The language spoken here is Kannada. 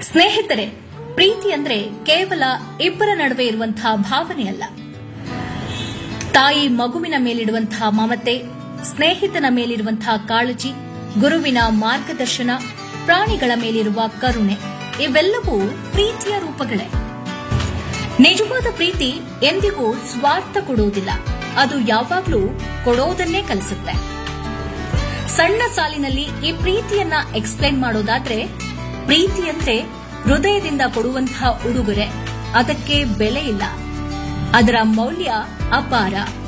ಸ್ನೇಹಿತರೆ ಪ್ರೀತಿ ಅಂದ್ರೆ ಕೇವಲ ಇಬ್ಬರ ನಡುವೆ ಇರುವಂತಹ ಭಾವನೆಯಲ್ಲ ತಾಯಿ ಮಗುವಿನ ಮೇಲಿಡುವಂತಹ ಮಮತೆ ಸ್ನೇಹಿತನ ಮೇಲಿರುವಂತಹ ಕಾಳಜಿ ಗುರುವಿನ ಮಾರ್ಗದರ್ಶನ ಪ್ರಾಣಿಗಳ ಮೇಲಿರುವ ಕರುಣೆ ಇವೆಲ್ಲವೂ ಪ್ರೀತಿಯ ರೂಪಗಳೇ ನಿಜವಾದ ಪ್ರೀತಿ ಎಂದಿಗೂ ಸ್ವಾರ್ಥ ಕೊಡುವುದಿಲ್ಲ ಅದು ಯಾವಾಗಲೂ ಕೊಡೋದನ್ನೇ ಕಲಿಸುತ್ತೆ ಸಣ್ಣ ಸಾಲಿನಲ್ಲಿ ಈ ಪ್ರೀತಿಯನ್ನ ಎಕ್ಸ್ಪ್ಲೈನ್ ಮಾಡೋದಾದ್ರೆ ಪ್ರೀತಿಯಂತೆ ಹೃದಯದಿಂದ ಕೊಡುವಂತಹ ಉಡುಗೊರೆ ಅದಕ್ಕೆ ಬೆಲೆ ಇಲ್ಲ ಅದರ ಮೌಲ್ಯ ಅಪಾರ